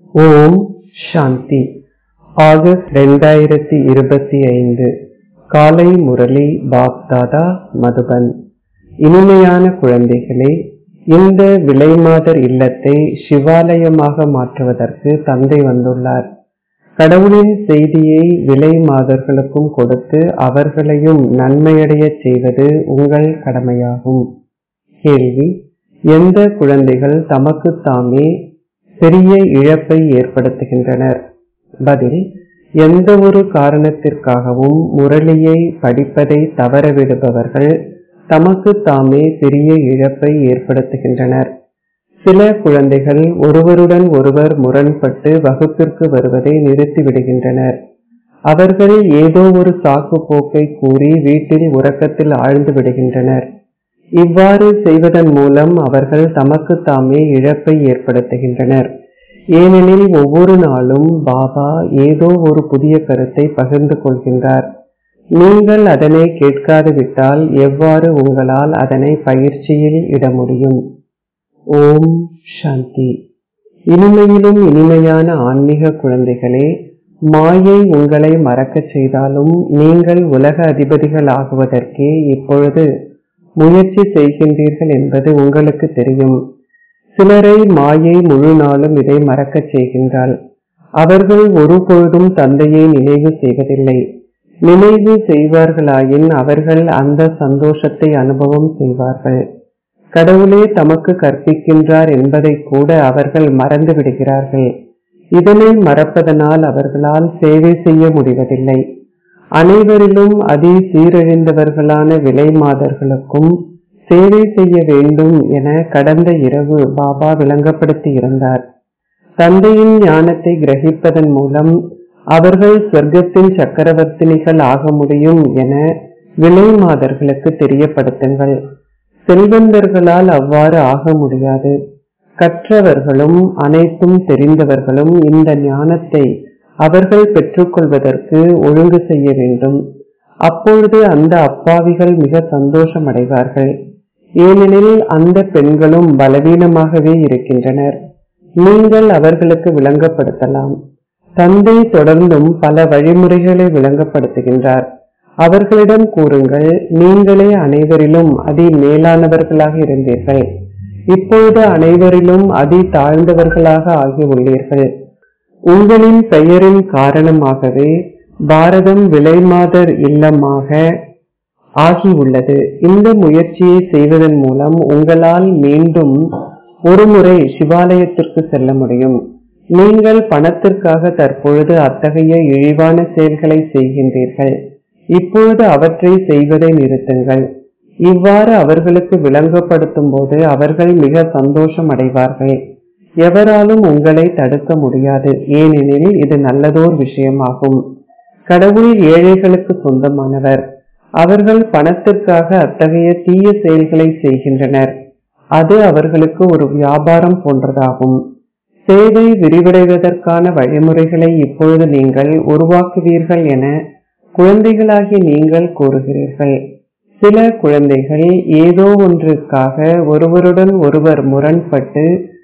ஓம் சாந்தி August ரெண்டாயிரத்தி இருபத்தி ஐந்து காலை முரளி பாப் தாதா மதுபன் இனிமையான குழந்தைகளே இந்த விலைமாதர் இல்லத்தை சிவாலயமாக மாற்றுவதற்கு தந்தை வந்துள்ளார் கடவுளின் செய்தியை விலை மாதர்களுக்கும் கொடுத்து அவர்களையும் நன்மையடையச் செய்வது உங்கள் கடமையாகும் கேள்வி எந்த குழந்தைகள் தமக்குத் தாமே பெரிய இழப்பை ஏற்படுத்துகின்றனர் பதில் எந்த ஒரு காரணத்திற்காகவும் முரளியை படிப்பதை தவறவிடுபவர்கள் தமக்கு தாமே பெரிய இழப்பை ஏற்படுத்துகின்றனர் சில குழந்தைகள் ஒருவருடன் ஒருவர் முரண்பட்டு வகுப்பிற்கு வருவதை நிறுத்திவிடுகின்றனர் அவர்கள் ஏதோ ஒரு சாக்கு போக்கை கூறி வீட்டில் உறக்கத்தில் ஆழ்ந்து விடுகின்றனர் இவ்வாறு செய்வதன் மூலம் அவர்கள் தமக்கு தாமே இழப்பை ஏற்படுத்துகின்றனர் ஏனெனில் ஒவ்வொரு நாளும் பாபா ஏதோ ஒரு புதிய கருத்தை பகிர்ந்து கொள்கின்றார் நீங்கள் அதனை கேட்காது விட்டால் எவ்வாறு உங்களால் அதனை பயிற்சியில் இட முடியும் ஓம் சாந்தி இனிமையிலும் இனிமையான ஆன்மீக குழந்தைகளே மாயை உங்களை மறக்கச் செய்தாலும் நீங்கள் உலக அதிபதிகள் ஆகுவதற்கே இப்பொழுது முயற்சி செய்கின்றீர்கள் என்பது உங்களுக்கு தெரியும் சிலரை மாயை முழு நாளும் இதை மறக்கச் செய்கின்றாள் அவர்கள் ஒருபொழுதும் தந்தையை நினைவு செய்வதில்லை நினைவு செய்வார்களாயின் அவர்கள் அந்த சந்தோஷத்தை அனுபவம் செய்வார்கள் கடவுளே தமக்கு கற்பிக்கின்றார் என்பதை கூட அவர்கள் மறந்து விடுகிறார்கள் இதனை மறப்பதனால் அவர்களால் சேவை செய்ய முடிவதில்லை அனைவரிலும் அதி சீரழிந்தவர்களான விலை மாதர்களுக்கும் சேவை செய்ய வேண்டும் என கடந்த இரவு பாபா விளங்கப்படுத்தி இருந்தார் தந்தையின் ஞானத்தை கிரகிப்பதன் மூலம் அவர்கள் சொர்க்கத்தின் சக்கரவர்த்தினிகள் ஆக முடியும் என விலை மாதர்களுக்கு தெரியப்படுத்துங்கள் செல்வந்தர்களால் அவ்வாறு ஆக முடியாது கற்றவர்களும் அனைத்தும் தெரிந்தவர்களும் இந்த ஞானத்தை அவர்கள் பெற்றுக்கொள்வதற்கு ஒழுங்கு செய்ய வேண்டும் அப்பொழுது அந்த அப்பாவிகள் மிக சந்தோஷம் அடைவார்கள் ஏனெனில் அந்த பெண்களும் பலவீனமாகவே இருக்கின்றனர் நீங்கள் அவர்களுக்கு விளங்கப்படுத்தலாம் தந்தை தொடர்ந்தும் பல வழிமுறைகளை விளங்கப்படுத்துகின்றார் அவர்களிடம் கூறுங்கள் நீங்களே அனைவரிலும் அதி மேலானவர்களாக இருந்தீர்கள் இப்பொழுது அனைவரிலும் அதி தாழ்ந்தவர்களாக ஆகியுள்ளீர்கள் உங்களின் பெயரின் காரணமாகவே பாரதம் விலைமாதர் இல்லமாக ஆகியுள்ளது இந்த முயற்சியை செய்வதன் மூலம் உங்களால் மீண்டும் ஒருமுறை சிவாலயத்திற்கு செல்ல முடியும் நீங்கள் பணத்திற்காக தற்பொழுது அத்தகைய இழிவான செயல்களை செய்கின்றீர்கள் இப்பொழுது அவற்றை செய்வதை நிறுத்துங்கள் இவ்வாறு அவர்களுக்கு விளங்கப்படுத்தும் போது அவர்கள் மிக சந்தோஷம் அடைவார்கள் எவராலும் உங்களை தடுக்க முடியாது ஏனெனில் இது நல்லதோர் விஷயமாகும் கடவுள் ஏழைகளுக்கு சொந்தமானவர் அவர்கள் பணத்திற்காக அத்தகைய தீய செயல்களை செய்கின்றனர் அது அவர்களுக்கு ஒரு வியாபாரம் போன்றதாகும் சேவை விரிவடைவதற்கான வழிமுறைகளை இப்பொழுது நீங்கள் உருவாக்குவீர்கள் என குழந்தைகளாகி நீங்கள் கூறுகிறீர்கள் சில குழந்தைகள் ஏதோ ஒன்றுக்காக ஒருவருடன் ஒருவர் முரண்பட்டு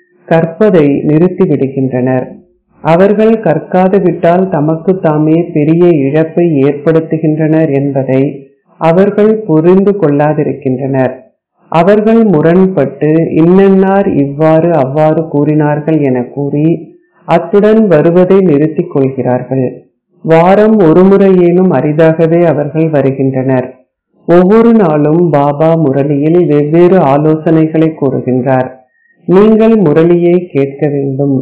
கற்பதை நிறுத்திவிடுகின்றனர் அவர்கள் கற்காது விட்டால் தமக்கு தாமே பெரிய இழப்பை ஏற்படுத்துகின்றனர் என்பதை அவர்கள் புரிந்து கொள்ளாதிருக்கின்றனர் அவர்கள் முரண்பட்டு இன்னன்னார் இவ்வாறு அவ்வாறு கூறினார்கள் என கூறி அத்துடன் வருவதை நிறுத்திக் கொள்கிறார்கள் வாரம் ஒருமுறையேனும் அரிதாகவே அவர்கள் வருகின்றனர் ஒவ்வொரு நாளும் பாபா முரளியில் வெவ்வேறு ஆலோசனைகளை கூறுகின்றார் நீங்கள் முரளியை கேட்க வேண்டும்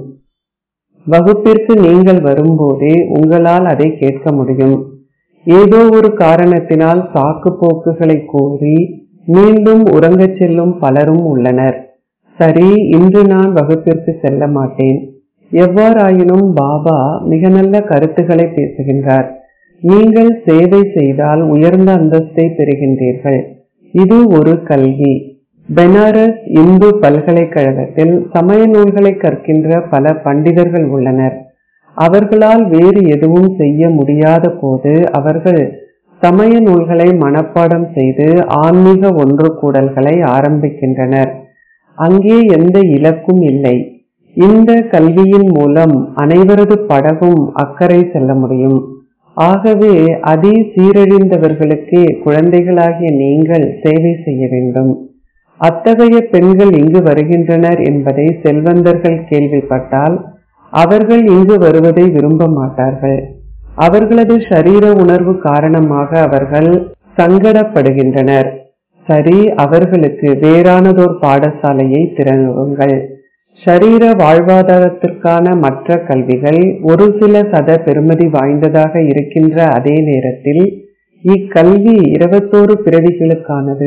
வகுப்பிற்கு நீங்கள் வரும்போதே உங்களால் அதை கேட்க முடியும் ஏதோ ஒரு காரணத்தினால் சாக்கு போக்குகளை கூறி மீண்டும் உறங்கச் செல்லும் பலரும் உள்ளனர் சரி இன்று நான் வகுப்பிற்கு செல்ல மாட்டேன் எவ்வாறாயினும் பாபா மிக நல்ல கருத்துக்களை பேசுகின்றார் நீங்கள் சேவை செய்தால் உயர்ந்த அந்தஸ்தை பெறுகின்றீர்கள் இது ஒரு கல்வி பெனாரஸ் இந்து பல்கலைக்கழகத்தில் சமய நூல்களை கற்கின்ற பல பண்டிதர்கள் உள்ளனர் அவர்களால் வேறு எதுவும் செய்ய முடியாத போது அவர்கள் சமய நூல்களை மனப்பாடம் செய்து ஆன்மீக ஒன்று கூடல்களை ஆரம்பிக்கின்றனர் அங்கே எந்த இலக்கும் இல்லை இந்த கல்வியின் மூலம் அனைவரது படகும் அக்கறை செல்ல முடியும் ஆகவே அதி சீரழிந்தவர்களுக்கே குழந்தைகளாகிய நீங்கள் சேவை செய்ய வேண்டும் அத்தகைய பெண்கள் இங்கு வருகின்றனர் என்பதை செல்வந்தர்கள் கேள்விப்பட்டால் அவர்கள் இங்கு வருவதை விரும்ப மாட்டார்கள் அவர்களது சரீர உணர்வு காரணமாக அவர்கள் சங்கடப்படுகின்றனர் சரி அவர்களுக்கு வேறானதோர் பாடசாலையை திறங்குங்கள் ஷரீர வாழ்வாதாரத்திற்கான மற்ற கல்விகள் ஒரு சில சத பெருமதி வாய்ந்ததாக இருக்கின்ற அதே நேரத்தில் இக்கல்வி இருபத்தோரு பிறவிகளுக்கானது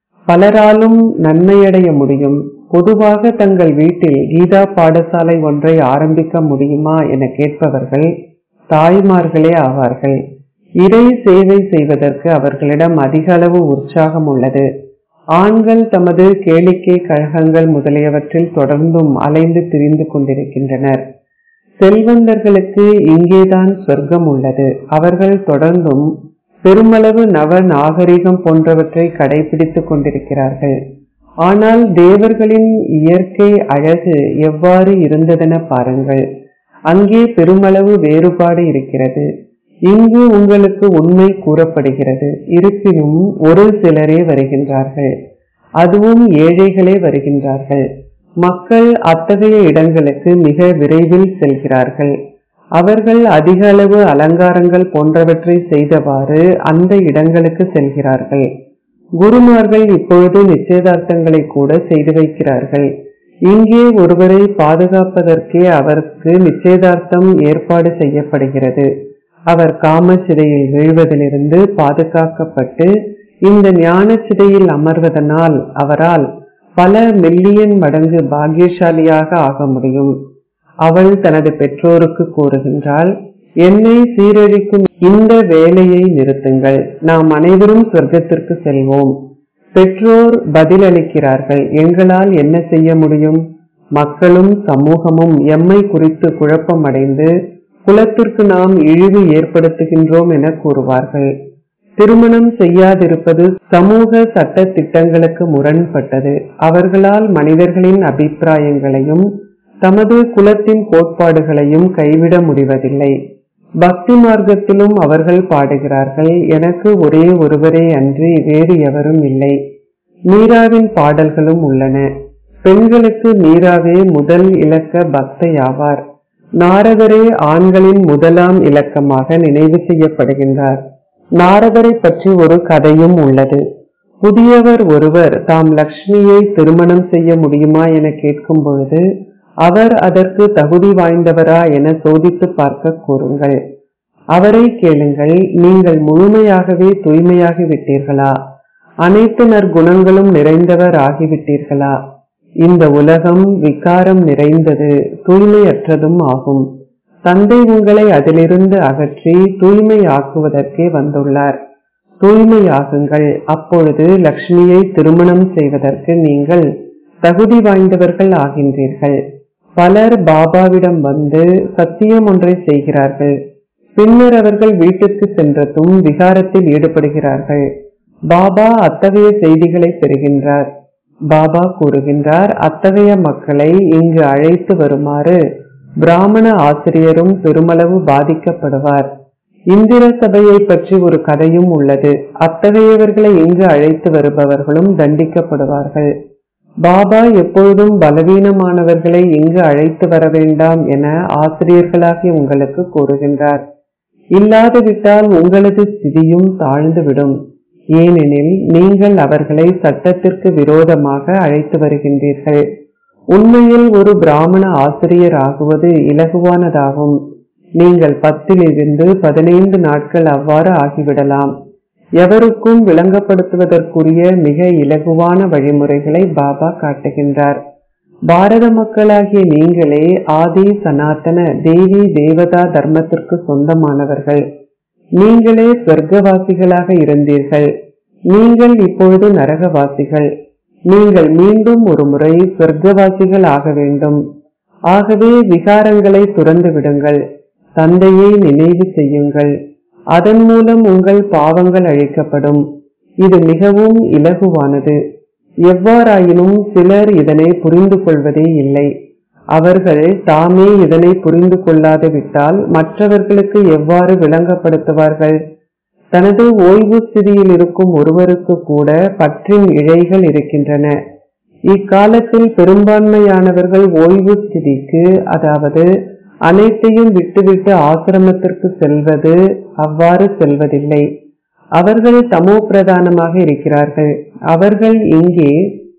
பலராலும் நன்மையடைய முடியும் பொதுவாக தங்கள் வீட்டில் கீதா பாடசாலை ஒன்றை ஆரம்பிக்க முடியுமா என கேட்பவர்கள் தாய்மார்களே ஆவார்கள் இறை சேவை செய்வதற்கு அவர்களிடம் அதிக அளவு உற்சாகம் உள்ளது ஆண்கள் தமது கேளிக்கை கழகங்கள் முதலியவற்றில் தொடர்ந்தும் அலைந்து திரிந்து கொண்டிருக்கின்றனர் செல்வந்தர்களுக்கு இங்கேதான் சொர்க்கம் உள்ளது அவர்கள் தொடர்ந்தும் பெருமளவு நவ நாகரிகம் போன்றவற்றை கடைபிடித்துக் கொண்டிருக்கிறார்கள் ஆனால் தேவர்களின் இயற்கை அழகு எவ்வாறு இருந்ததென பாருங்கள் அங்கே பெருமளவு வேறுபாடு இருக்கிறது இங்கு உங்களுக்கு உண்மை கூறப்படுகிறது இருப்பினும் ஒரு சிலரே வருகின்றார்கள் அதுவும் ஏழைகளே வருகின்றார்கள் மக்கள் அத்தகைய இடங்களுக்கு மிக விரைவில் செல்கிறார்கள் அவர்கள் அதிக அளவு அலங்காரங்கள் போன்றவற்றை செய்தவாறு அந்த இடங்களுக்கு செல்கிறார்கள் குருமார்கள் இப்பொழுது நிச்சயதார்த்தங்களை கூட செய்து வைக்கிறார்கள் இங்கே ஒருவரை பாதுகாப்பதற்கே அவருக்கு நிச்சயதார்த்தம் ஏற்பாடு செய்யப்படுகிறது அவர் காமச்சிதையில் வீழ்வதிலிருந்து பாதுகாக்கப்பட்டு இந்த ஞான சிதையில் அமர்வதனால் அவரால் பல மில்லியன் மடங்கு பாக்கியசாலியாக ஆக முடியும் அவள் தனது பெற்றோருக்கு கூறுகின்றாள் என்னை சீரழிக்கும் இந்த வேலையை நிறுத்துங்கள் நாம் அனைவரும் சொர்க்கத்திற்கு செல்வோம் பெற்றோர் பதிலளிக்கிறார்கள் எங்களால் என்ன செய்ய முடியும் மக்களும் சமூகமும் எம்மை குறித்து குழப்பமடைந்து குலத்திற்கு நாம் இழிவு ஏற்படுத்துகின்றோம் என கூறுவார்கள் திருமணம் செய்யாதிருப்பது சமூக சட்ட திட்டங்களுக்கு முரண்பட்டது அவர்களால் மனிதர்களின் அபிப்பிராயங்களையும் தமது குலத்தின் கோட்பாடுகளையும் கைவிட முடிவதில்லை பக்தி மார்க்கத்திலும் அவர்கள் பாடுகிறார்கள் எனக்கு ஒரே ஒருவரே அன்றி வேறு எவரும் இல்லை மீராவின் பாடல்களும் உள்ளன பெண்களுக்கு மீராவே முதல் இலக்க பக்தையாவார் நாரதரே ஆண்களின் முதலாம் இலக்கமாக நினைவு செய்யப்படுகின்றார் நாரதரை பற்றி ஒரு கதையும் உள்ளது புதியவர் ஒருவர் தாம் லக்ஷ்மியை திருமணம் செய்ய முடியுமா என கேட்கும் பொழுது அவர் அதற்கு தகுதி வாய்ந்தவரா என சோதித்து பார்க்க கூறுங்கள் அவரை கேளுங்கள் நீங்கள் முழுமையாகவே தூய்மையாகி விட்டீர்களா அனைத்து நற்குணங்களும் நிறைந்தவர் ஆகிவிட்டீர்களா இந்த உலகம் விகாரம் நிறைந்தது தூய்மையற்றதும் ஆகும் தந்தை உங்களை அதிலிருந்து அகற்றி தூய்மையாக்குவதற்கே வந்துள்ளார் தூய்மையாகுங்கள் அப்பொழுது லக்ஷ்மியை திருமணம் செய்வதற்கு நீங்கள் தகுதி வாய்ந்தவர்கள் ஆகின்றீர்கள் பலர் பாபாவிடம் வந்து சத்தியம் ஒன்றை செய்கிறார்கள் பின்னர் அவர்கள் வீட்டுக்கு சென்றதும் விகாரத்தில் ஈடுபடுகிறார்கள் பாபா அத்தகைய செய்திகளை பெறுகின்றார் பாபா கூறுகின்றார் அத்தகைய மக்களை இங்கு அழைத்து வருமாறு பிராமண ஆசிரியரும் பெருமளவு பாதிக்கப்படுவார் இந்திர சபையை பற்றி ஒரு கதையும் உள்ளது அத்தகையவர்களை இங்கு அழைத்து வருபவர்களும் தண்டிக்கப்படுவார்கள் பாபா எப்பொழுதும் பலவீனமானவர்களை இங்கு அழைத்து வர வேண்டாம் என ஆசிரியர்களாகி உங்களுக்கு கூறுகின்றார் இல்லாது விட்டால் உங்களது ஸ்திதியும் தாழ்ந்துவிடும் ஏனெனில் நீங்கள் அவர்களை சட்டத்திற்கு விரோதமாக அழைத்து வருகின்றீர்கள் உண்மையில் ஒரு பிராமண ஆசிரியர் ஆகுவது இலகுவானதாகும் நீங்கள் பத்திலிருந்து பதினைந்து நாட்கள் அவ்வாறு ஆகிவிடலாம் எவருக்கும் விளங்கப்படுத்துவதற்குரிய மிக இலகுவான வழிமுறைகளை பாபா காட்டுகின்றார் பாரத மக்களாகிய நீங்களே ஆதி சனாதன தேவி தேவதா தர்மத்திற்கு சொந்தமானவர்கள் நீங்களே சொர்க்கவாசிகளாக இருந்தீர்கள் நீங்கள் இப்பொழுது நரகவாசிகள் நீங்கள் மீண்டும் ஒரு முறை சொர்க்கவாசிகள் ஆக வேண்டும் ஆகவே விகாரங்களை துறந்து விடுங்கள் தந்தையை நினைவு செய்யுங்கள் அதன் மூலம் உங்கள் பாவங்கள் அழிக்கப்படும் இது மிகவும் இலகுவானது எவ்வாறாயினும் சிலர் இதனை புரிந்து கொள்வதே இல்லை அவர்கள் தாமே இதனை புரிந்து கொள்ளாது விட்டால் மற்றவர்களுக்கு எவ்வாறு விளங்கப்படுத்துவார்கள் தனது ஓய்வு ஸ்திதியில் இருக்கும் ஒருவருக்கு கூட பற்றின் இழைகள் இருக்கின்றன இக்காலத்தில் பெரும்பான்மையானவர்கள் ஓய்வு ஸ்திதிக்கு அதாவது அனைத்தையும் விட்டுவிட்டு ஆசிரமத்திற்கு செல்வது அவ்வாறு செல்வதில்லை அவர்கள் தமோ பிரதானமாக இருக்கிறார்கள் அவர்கள் இங்கே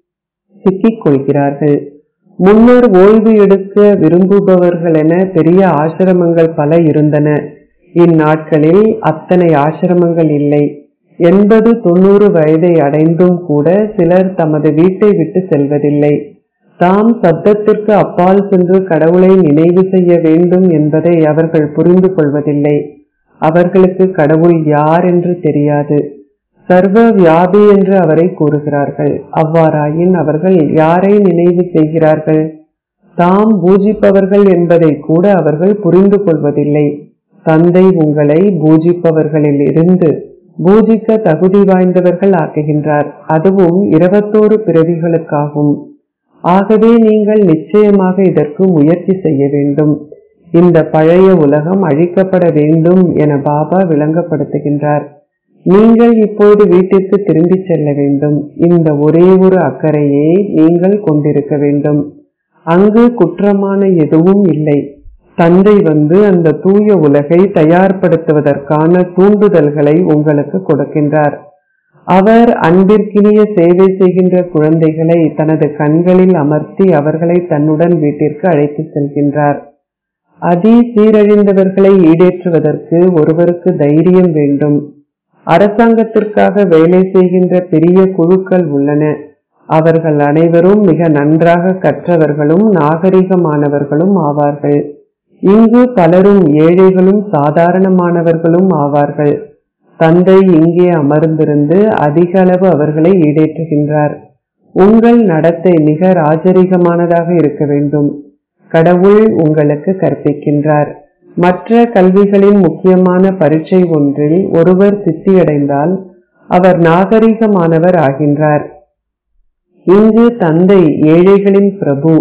சிக்கிக் கொள்கிறார்கள் முன்னர் ஓய்வு எடுக்க விரும்புபவர்கள் என பெரிய ஆசிரமங்கள் பல இருந்தன இந்நாட்களில் அத்தனை ஆசிரமங்கள் இல்லை எண்பது தொண்ணூறு வயதை அடைந்தும் கூட சிலர் தமது வீட்டை விட்டு செல்வதில்லை தாம் சப்தத்திற்கு அப்பால் சென்று கடவுளை நினைவு செய்ய வேண்டும் என்பதை அவர்கள் புரிந்து கொள்வதில்லை அவர்களுக்கு கடவுள் யார் என்று தெரியாது சர்வ வியாபி என்று அவரை கூறுகிறார்கள் அவ்வாறாயின் அவர்கள் யாரை நினைவு செய்கிறார்கள் தாம் பூஜிப்பவர்கள் என்பதை கூட அவர்கள் புரிந்து கொள்வதில்லை தந்தை உங்களை பூஜிப்பவர்களில் இருந்து பூஜிக்க தகுதி வாய்ந்தவர்கள் ஆக்குகின்றார் அதுவும் இருபத்தோரு பிறவிகளுக்காகும் ஆகவே நீங்கள் நிச்சயமாக இதற்கு முயற்சி செய்ய வேண்டும் இந்த பழைய உலகம் அழிக்கப்பட வேண்டும் என பாபா விளங்கப்படுத்துகின்றார் நீங்கள் இப்போது வீட்டிற்கு திரும்பி செல்ல வேண்டும் இந்த ஒரே ஒரு அக்கறையை நீங்கள் கொண்டிருக்க வேண்டும் அங்கு குற்றமான எதுவும் இல்லை தந்தை வந்து அந்த தூய உலகை தயார்படுத்துவதற்கான தூண்டுதல்களை உங்களுக்கு கொடுக்கின்றார் அவர் அன்பிற்கினிய சேவை செய்கின்ற குழந்தைகளை தனது கண்களில் அமர்த்தி அவர்களை தன்னுடன் வீட்டிற்கு அழைத்து செல்கின்றார் அதி சீரழிந்தவர்களை ஈடேற்றுவதற்கு ஒருவருக்கு தைரியம் வேண்டும் அரசாங்கத்திற்காக வேலை செய்கின்ற பெரிய குழுக்கள் உள்ளன அவர்கள் அனைவரும் மிக நன்றாக கற்றவர்களும் நாகரிகமானவர்களும் ஆவார்கள் இங்கு பலரும் ஏழைகளும் சாதாரணமானவர்களும் ஆவார்கள் தந்தை இங்கே அமர்ந்திருந்து அதிக அளவு அவர்களை ஈடேற்றுகின்றார் உங்கள் நடத்தை மிக ராஜரிகமானதாக இருக்க வேண்டும் கடவுள் உங்களுக்கு கற்பிக்கின்றார் மற்ற கல்விகளின் முக்கியமான பரீட்சை ஒன்றில் ஒருவர் சித்தியடைந்தால் அவர் நாகரிகமானவர் ஆகின்றார் இங்கு தந்தை ஏழைகளின் பிரபு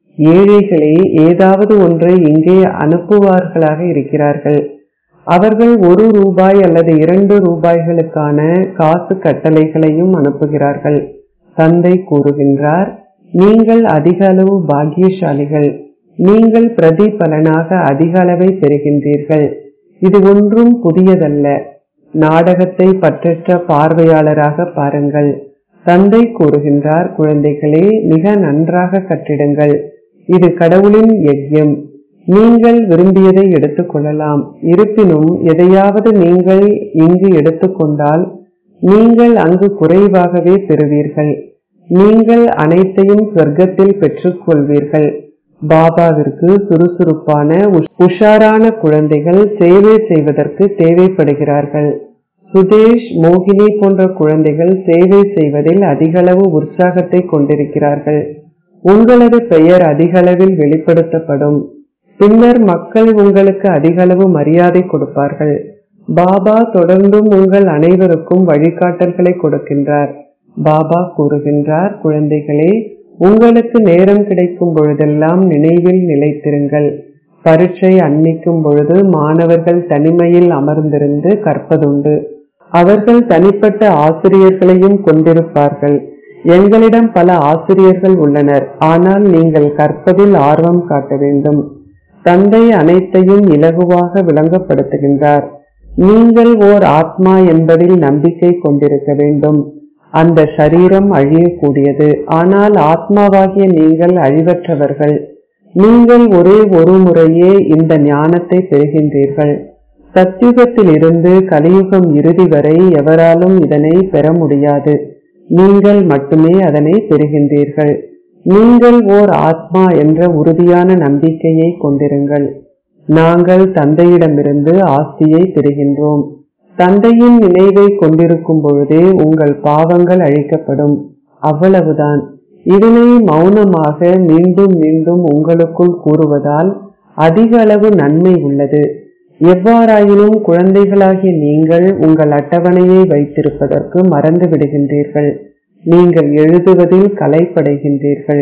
ஏழைகளே ஏதாவது ஒன்றை இங்கே அனுப்புவார்களாக இருக்கிறார்கள் அவர்கள் ஒரு ரூபாய் அல்லது இரண்டு ரூபாய்களுக்கான காசு கட்டளைகளையும் அனுப்புகிறார்கள் தந்தை கூறுகின்றார் நீங்கள் அதிக அளவு பாக்கியசாலிகள் நீங்கள் பிரதிபலனாக அதிக அளவை பெறுகின்றீர்கள் இது ஒன்றும் புதியதல்ல நாடகத்தை பற்றற்ற பார்வையாளராக பாருங்கள் தந்தை கூறுகின்றார் குழந்தைகளே மிக நன்றாக கற்றிடுங்கள் இது கடவுளின் யஜ்யம் நீங்கள் விரும்பியதை எடுத்துக்கொள்ளலாம் இருப்பினும் எதையாவது நீங்கள் இங்கு எடுத்துக்கொண்டால் நீங்கள் அங்கு குறைவாகவே பெறுவீர்கள் நீங்கள் அனைத்தையும் சொர்க்கத்தில் பெற்றுக்கொள்வீர்கள் பாபாவிற்கு சுறுசுறுப்பான உஷாரான குழந்தைகள் சேவை செய்வதற்கு தேவைப்படுகிறார்கள் சுதேஷ் மோகினி போன்ற குழந்தைகள் சேவை செய்வதில் அதிகளவு உற்சாகத்தை கொண்டிருக்கிறார்கள் உங்களது பெயர் அதிகளவில் வெளிப்படுத்தப்படும் பின்னர் மக்கள் உங்களுக்கு அதிகளவு மரியாதை கொடுப்பார்கள் பாபா தொடர்ந்தும் உங்கள் அனைவருக்கும் வழிகாட்டல்களை கொடுக்கின்றார் பாபா கூறுகின்றார் குழந்தைகளே உங்களுக்கு நேரம் கிடைக்கும் பொழுதெல்லாம் நினைவில் நிலைத்திருங்கள் பரீட்சை அன்னிக்கும் பொழுது மாணவர்கள் தனிமையில் அமர்ந்திருந்து கற்பதுண்டு அவர்கள் தனிப்பட்ட ஆசிரியர்களையும் கொண்டிருப்பார்கள் எங்களிடம் பல ஆசிரியர்கள் உள்ளனர் ஆனால் நீங்கள் கற்பதில் ஆர்வம் காட்ட வேண்டும் தந்தை அனைத்தையும் இலகுவாக விளங்கப்படுத்துகின்றார் நீங்கள் ஓர் ஆத்மா என்பதில் நம்பிக்கை கொண்டிருக்க வேண்டும் அந்த சரீரம் அழியக்கூடியது ஆனால் ஆத்மாவாகிய நீங்கள் அழிவற்றவர்கள் நீங்கள் ஒரே ஒரு முறையே இந்த ஞானத்தை பெறுகின்றீர்கள் சத்தியுகத்தில் இருந்து கலியுகம் இறுதி வரை எவராலும் இதனை பெற முடியாது நீங்கள் மட்டுமே அதனை பெறுகின்றீர்கள் நீங்கள் ஓர் ஆத்மா என்ற உறுதியான நம்பிக்கையை கொண்டிருங்கள் நாங்கள் தந்தையிடமிருந்து ஆஸ்தியை பெறுகின்றோம் தந்தையின் நினைவை கொண்டிருக்கும் பொழுதே உங்கள் பாவங்கள் அழிக்கப்படும் அவ்வளவுதான் இதனை மௌனமாக மீண்டும் மீண்டும் உங்களுக்குள் கூறுவதால் அதிக அளவு நன்மை உள்ளது எவ்வாறாயினும் குழந்தைகளாகிய நீங்கள் உங்கள் அட்டவணையை வைத்திருப்பதற்கு மறந்து விடுகின்றீர்கள் நீங்கள் எழுதுவதில் கலைப்படைகின்றீர்கள்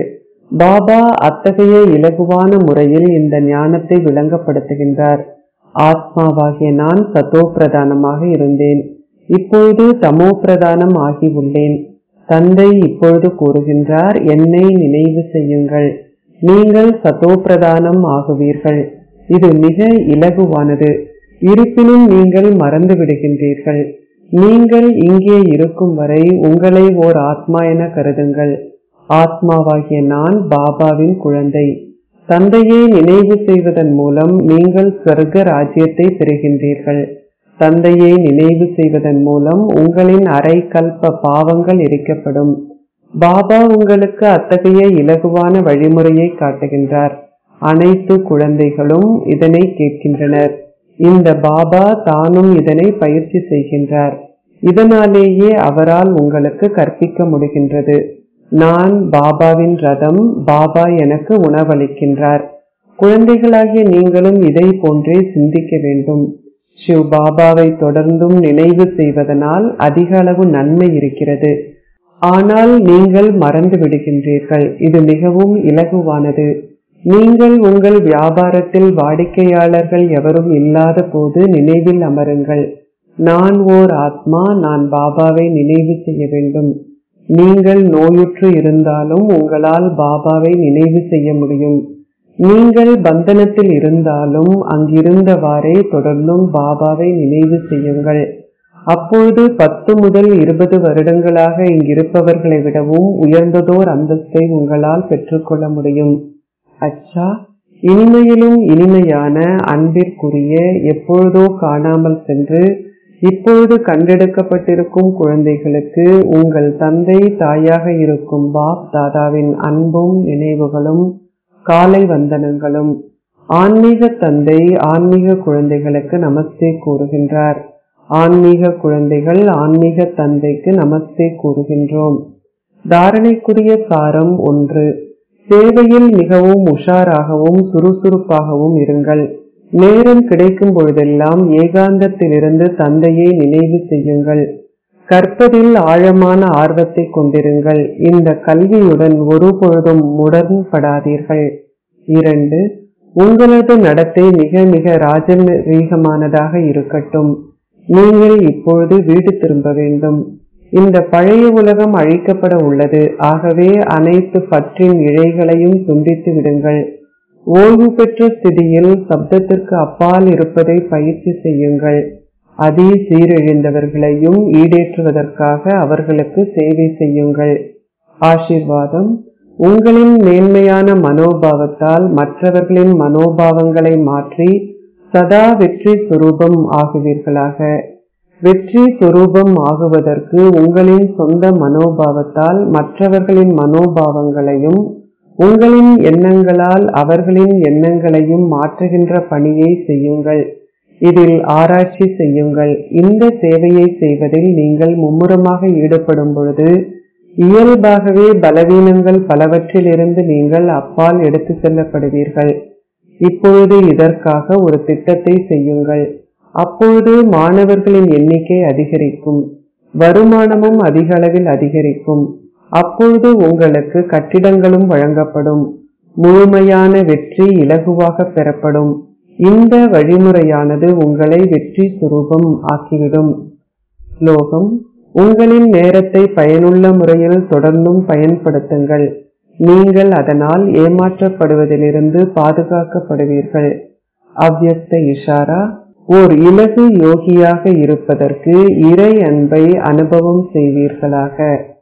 பாபா அத்தகைய இலகுவான முறையில் இந்த ஞானத்தை விளங்கப்படுத்துகின்றார் ஆத்மாவாகிய நான் சத்தோ பிரதானமாக இருந்தேன் இப்பொழுது தமோ பிரதானம் ஆகி உள்ளேன் தந்தை இப்பொழுது கூறுகின்றார் என்னை நினைவு செய்யுங்கள் நீங்கள் சத்தோ பிரதானம் ஆகுவீர்கள் இது மிக இலகுவானது இருப்பினும் நீங்கள் மறந்து விடுகின்றீர்கள் நீங்கள் இங்கே இருக்கும் வரை உங்களை ஓர் ஆத்மா என கருதுங்கள் ஆத்மாவாகிய நான் பாபாவின் குழந்தை தந்தையை நினைவு செய்வதன் மூலம் நீங்கள் சொர்க்க ராஜ்யத்தை பெறுகின்றீர்கள் தந்தையை நினைவு செய்வதன் மூலம் உங்களின் அரை கல்ப பாவங்கள் எரிக்கப்படும் பாபா உங்களுக்கு அத்தகைய இலகுவான வழிமுறையை காட்டுகின்றார் அனைத்து குழந்தைகளும் இதனை கேட்கின்றனர் இந்த பாபா தானும் இதனை பயிற்சி செய்கின்றார் இதனாலேயே அவரால் உங்களுக்கு கற்பிக்க முடிகின்றது நான் பாபாவின் ரதம் பாபா எனக்கு உணவளிக்கின்றார் குழந்தைகளாகிய நீங்களும் இதை போன்றே சிந்திக்க வேண்டும் சிவ் பாபாவை தொடர்ந்தும் நினைவு செய்வதனால் அதிக அளவு நன்மை இருக்கிறது ஆனால் நீங்கள் மறந்து விடுகின்றீர்கள் இது மிகவும் இலகுவானது நீங்கள் உங்கள் வியாபாரத்தில் வாடிக்கையாளர்கள் எவரும் இல்லாத போது நினைவில் அமருங்கள் நான் ஓர் ஆத்மா நான் பாபாவை நினைவு செய்ய வேண்டும் நீங்கள் நோயுற்று இருந்தாலும் உங்களால் பாபாவை நினைவு செய்ய முடியும் நீங்கள் பந்தனத்தில் இருந்தாலும் அங்கிருந்தவாறே தொடர்ந்தும் பாபாவை நினைவு செய்யுங்கள் அப்பொழுது பத்து முதல் இருபது வருடங்களாக இங்கிருப்பவர்களை விடவும் உயர்ந்ததோர் அந்தஸ்தை உங்களால் பெற்றுக்கொள்ள முடியும் அச்சா இனிமையிலும் இனிமையான அன்பிற்குரிய எப்பொழுதோ காணாமல் சென்று இப்பொழுது கண்டெடுக்கப்பட்டிருக்கும் குழந்தைகளுக்கு உங்கள் தந்தை தாயாக இருக்கும் பாப் தாதாவின் அன்பும் நினைவுகளும் காலை வந்தனங்களும் ஆன்மீக தந்தை ஆன்மீக குழந்தைகளுக்கு நமஸ்தே கூறுகின்றார் ஆன்மீக குழந்தைகள் ஆன்மீக தந்தைக்கு நமஸ்தே கூறுகின்றோம் தாரணைக்குரிய சாரம் ஒன்று சேவையில் மிகவும் உஷாராகவும் சுறுசுறுப்பாகவும் இருங்கள் நேரம் கிடைக்கும் பொழுதெல்லாம் ஏகாந்தத்திலிருந்து தந்தையை நினைவு செய்யுங்கள் கற்பதில் ஆழமான ஆர்வத்தை கொண்டிருங்கள் இந்த கல்வியுடன் ஒருபொழுதும் முரண்படாதீர்கள் இரண்டு உங்களது நடத்தை மிக மிக ராஜரீகமானதாக இருக்கட்டும் நீங்கள் இப்பொழுது வீடு திரும்ப வேண்டும் இந்த பழைய உலகம் அழிக்கப்பட உள்ளது ஆகவே அனைத்து பற்றின் இழைகளையும் துண்டித்து விடுங்கள் ஓய்வு பெற்ற ஸ்திதியில் சப்தத்திற்கு அப்பால் இருப்பதை பயிற்சி செய்யுங்கள் அதி சீரழிந்தவர்களையும் ஈடேற்றுவதற்காக அவர்களுக்கு சேவை செய்யுங்கள் ஆசிர்வாதம் உங்களின் மேன்மையான மனோபாவத்தால் மற்றவர்களின் மனோபாவங்களை மாற்றி சதா வெற்றி சுரூபம் ஆகுவீர்களாக வெற்றி சுரூபம் ஆகுவதற்கு உங்களின் சொந்த மனோபாவத்தால் மற்றவர்களின் மனோபாவங்களையும் உங்களின் எண்ணங்களால் அவர்களின் எண்ணங்களையும் மாற்றுகின்ற பணியை செய்யுங்கள் இதில் ஆராய்ச்சி செய்யுங்கள் இந்த சேவையை செய்வதில் நீங்கள் மும்முரமாக ஈடுபடும் பொழுது இயல்பாகவே பலவீனங்கள் பலவற்றிலிருந்து நீங்கள் அப்பால் எடுத்து செல்லப்படுவீர்கள் இப்பொழுது இதற்காக ஒரு திட்டத்தை செய்யுங்கள் அப்பொழுது மாணவர்களின் எண்ணிக்கை அதிகரிக்கும் வருமானமும் அதிக அளவில் அதிகரிக்கும் அப்பொழுது உங்களுக்கு கட்டிடங்களும் வழங்கப்படும் முழுமையான வெற்றி இலகுவாக பெறப்படும் இந்த வழிமுறையானது உங்களை வெற்றி சுரூபம் ஆக்கிவிடும் ஸ்லோகம் உங்களின் நேரத்தை பயனுள்ள முறையில் தொடர்ந்தும் பயன்படுத்துங்கள் நீங்கள் அதனால் ஏமாற்றப்படுவதிலிருந்து பாதுகாக்கப்படுவீர்கள் அவ்யக்த இஷாரா ஓர் இலகு யோகியாக இருப்பதற்கு இறை அன்பை அனுபவம் செய்வீர்களாக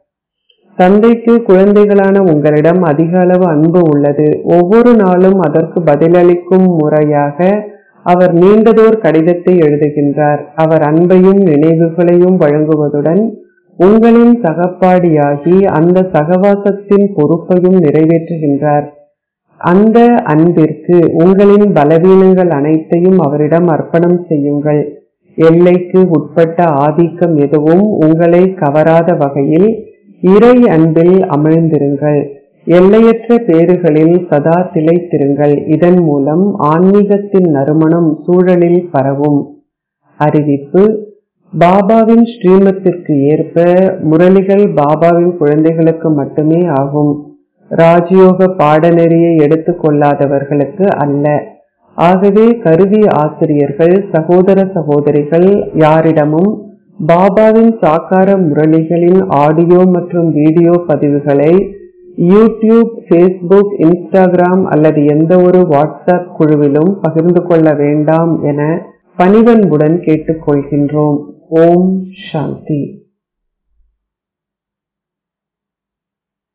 தந்தைக்கு குழந்தைகளான உங்களிடம் அதிக அளவு அன்பு உள்ளது ஒவ்வொரு நாளும் அதற்கு பதிலளிக்கும் முறையாக அவர் நீண்டதோர் கடிதத்தை எழுதுகின்றார் அவர் அன்பையும் நினைவுகளையும் வழங்குவதுடன் உங்களின் சகப்பாடியாகி அந்த சகவாசத்தின் பொறுப்பையும் நிறைவேற்றுகின்றார் அந்த அன்பிற்கு உங்களின் பலவீனங்கள் அனைத்தையும் அவரிடம் அர்ப்பணம் செய்யுங்கள் எல்லைக்கு உட்பட்ட ஆதிக்கம் எதுவும் உங்களை கவராத வகையில் இறை அன்பில் அமிழ்ந்திருங்கள் எல்லையற்ற பேறுகளில் சதா திளைத்திருங்கள் இதன் மூலம் ஆன்மீகத்தின் நறுமணம் சூழலில் பரவும் அறிவிப்பு பாபாவின் ஸ்ரீமத்திற்கு ஏற்ப முரளிகள் பாபாவின் குழந்தைகளுக்கு மட்டுமே ஆகும் ராஜயோக பாடநெறியை எடுத்துக்கொள்ளாதவர்களுக்கு அல்ல ஆகவே கருவி ஆசிரியர்கள் சகோதர சகோதரிகள் யாரிடமும் பாபாவின் சாக்கார முரளிகளின் ஆடியோ மற்றும் வீடியோ பதிவுகளை யூடியூப் ஃபேஸ்புக் இன்ஸ்டாகிராம் அல்லது எந்த ஒரு வாட்ஸ்அப் குழுவிலும் பகிர்ந்து கொள்ள வேண்டாம் என பணிவன்புடன் கேட்டுக்கொள்கின்றோம் ஓம் சாந்தி